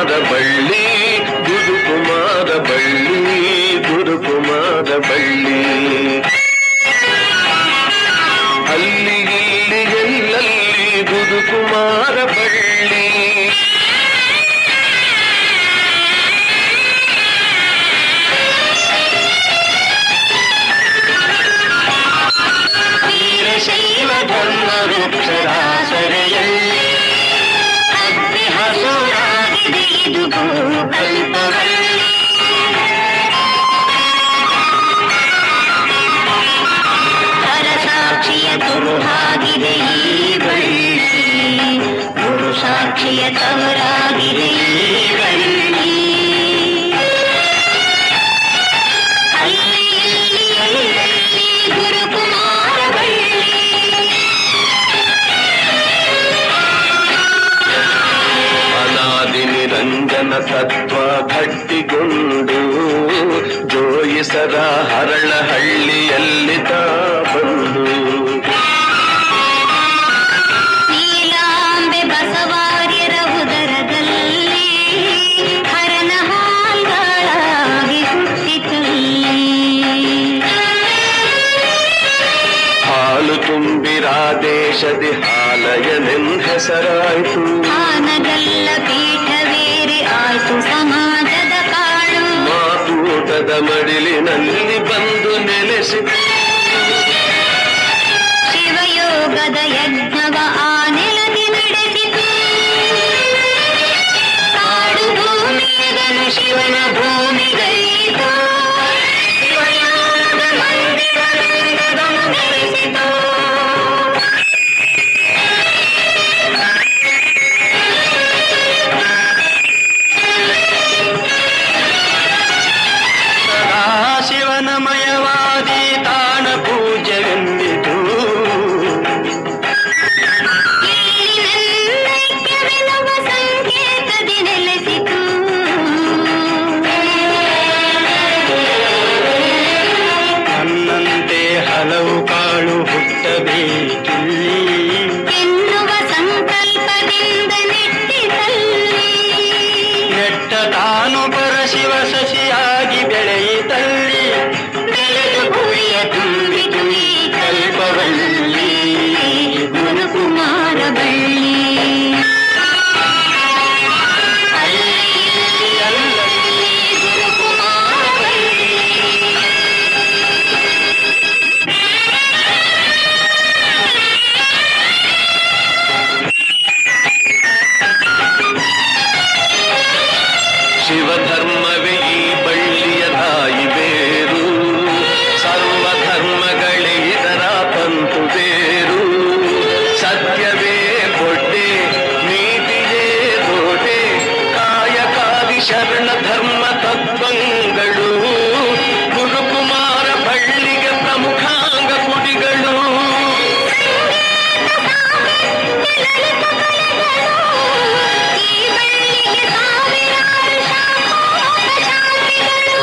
ಗುರುಕುಮಾರ ಬಳ್ಳಿ ಗುರುಕುಮಾರ ಬಳ್ಳಿ ಗುರುಕುಮಾರ ಬಳ್ಳಿ ಅಲ್ಲಿ ಇಲ್ಲಿ ಎಲ್ಲಲ್ಲಿ ಗುರುಕುಮಾರ ಬಳ್ಳಿ ವೀರಶೈವ ಧರ್ಮ ವೃಕ್ಷರಾಸರೆಯಲ್ಲಿ ಹತ್ತಿ ಹಸುರಾಗಿದೆ ಇದು ಭೂಕಲ್ಪವಲ್ಲಿ ಹರಸಾಕ್ಷಿಯ ತುರುಹಾಗಿದೆ ಈ ಬಳ್ಳಿ ಗುರು ಸಾಕ್ಷಿಯ ತವರಾಗಿದೆ ಈ ಬಳ್ಳಿ ಅಲ್ಲಿ ಇಲ್ಲಿ ಎಲ್ಲೆಲ್ಲಿ ಗುರುಕುಮಾರ ಬಳ್ಳಿ ಅನಾದಿ ನಿರಂಜನ ತತ್ವ ಗಟ್ಟಿಗೊಂಡು ಜೋಯಿಸರ ಹರಳಹಳ್ಳಿಯಲ್ಲಿ ತಾ ಬಂದು ನೀಲಾಂಬೆ ಬಸವಾರ್ಯರ ಉದರದಲ್ಲಿ ಹರನ ಹಾಲ್ಗಳಾಗಿ ಹುಟ್ಟಿತಲ್ಲಿ ಹಾಲು ತುಂಬಿರ ದೇಶದಿ ಹಾಲಯನೆಂದ ಹೆಸರಾಯಿತು ಆನಗಲ್ಲ ಪೀಠವೇರಿ ಆಯ್ತು ಸಮಾಜದ ಕಾಳು ಮಾತೂಟದ ಮಡಿಲಿನಲ್ಲಿ ಬಂದು ನೆಲೆಸಿತು ಶಿವಯೋಗದ ಯಜ್ಞವ ಆ ನೆಲದಿ ನಡೆಸಿತು ಕಾಡು ಭೂಮಿಯದನು ಶಿವನ ಭೂಮಿಗೈತು ಶಿವಯೋಗದ ಮಂದಿರದಂಗದನು ನೆಲೆಸಿತು ಶಿವನಮಯವಾದಿ ತಾಣ ಪೂಜೆವೆಂದಿತು ಇಲ್ಲಿ ನನ್ನೈಕ್ಯವೆನ್ನುವ ಸಂಕೇತದಿ ನೆಲೆಸಿತು ನನ್ನಂತೆ ಹಲವು ಕಾಳು ಹುಟ್ಟಬೇಕಿಲ್ಲಿ ಎನ್ನುವ ಸಂಕಲ್ಪದಿಂದ ನೆಟ್ಟಿತಲ್ಲಿ ನೆಟ್ಟ ತಾನು ಪರಶಿವ ಸಸಿಯಾಗಿ ಬೆಳೆಯಿತಲ್ಲಿ ಬೆಳೆದು ಭುವಿಯ ತುಂಬಿತು ಈ ಕಲ್ಪವಲ್ಲಿ ಗುರುಕುಮಾರ ಬಳ್ಳಿ ಅಲ್ಲಿ ಇಲ್ಲಿ ಎಲ್ಲೆಲ್ಲಿ ಗುರುಕುಮಾರ ಬಳ್ಳಿ ಶಿವಧರ್ಮವೇ ಈ ಬಳ್ಳಿಯ ತಾಯಿ ಬೇರು ಸರ್ವಧರ್ಮಗಳೇ ಇದರ ಪಂತು ಬೇರು ಸತ್ಯವೇ ಕೊಟ್ಟೆ ನೀತಿಯೇ ತೋಟೆ ಕಾಯಕಾದಿ ಶರಣ ಧರ್ಮ ತತ್ವಂಗಳು ಗುರುಕುಮಾರ ಬಳ್ಳಿಗೆ ಪ್ರಮುಖಾಂಗ ಕುಡಿಗಳು ಈ ಬಳ್ಳಿಗೆ ಸಾವಿರಾರು ಶಾಖೋಪಶಾಖೆಗಳು.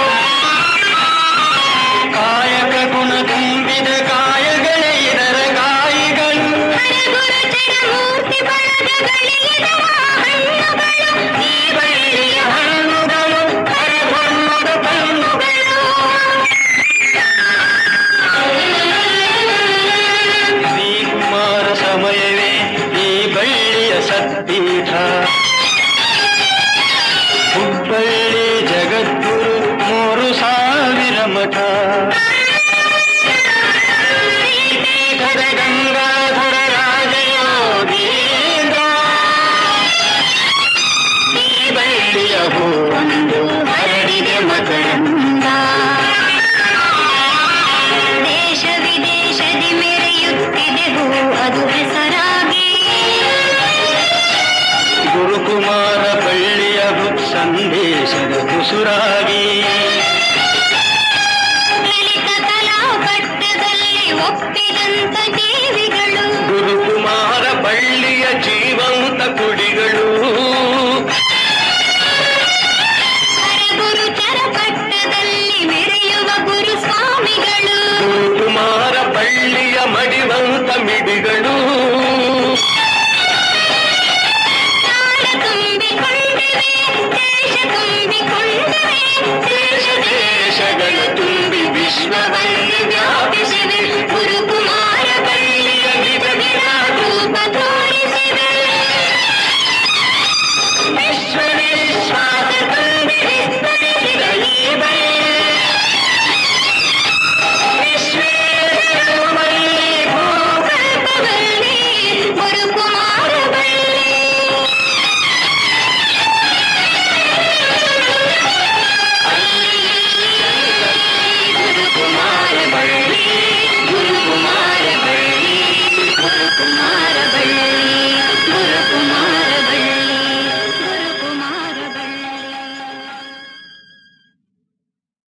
ಕಾಯಕ ಗುಣ ತುಂಬಿದ ಕಾಯಗಳೇ ಇದರ ಕಾಯಿಗಳು ಹರಗುರುಚರ ಮೂರ್ತಿ ಬಳಗಗಳಿರುವ ಹಣ್ಣುಗಳು. ಈ ಬಳ್ಳಿಯ ಹಣ್ಣುಗಳು ಹರಧರ್ಮದ ಕಣ್ಣುಗಳು. ಶ್ರೀಕುಮಾರ ಸಮಯವೇ ಈ ಬಳ್ಳಿಯ ಸತ್ಪೀಠ ಹುಬ್ಬಳ್ಳಿ ಜಗದ್ಗುರು ಮೂರು ಸಾವಿರ ಮಠ ಶ್ರೀಪೀಠದ ಗಂಗಾಧರ ರಾಜಯೋಗೀಂದ್ರ ಈ ಬಳ್ಳಿಯ ಹೂವೊಂದು ಹರಡಿದೆ ಮಕರಂದ ದೇಶ ವಿದೇಶದಿ ಮೆರೆಯುತ್ತಿದೆ ಹೂ ಅದು ಹೆಸರಾಗಿ ಗುರುಕುಮಾರ ಬಳ್ಳಿಯ ಸಂದೇಶದ ಕುಸುರಾಗಿ ಲಲಿತ ಕಲಾ ಪಠ್ಯದಲ್ಲಿ ಒಪ್ಪಿದಂತ ದೇವಿಗಳು ಗುರುಕುಮಾರ ಬಳ್ಳಿಯ ಜೀವಂತ ಕುಡಿಗಳು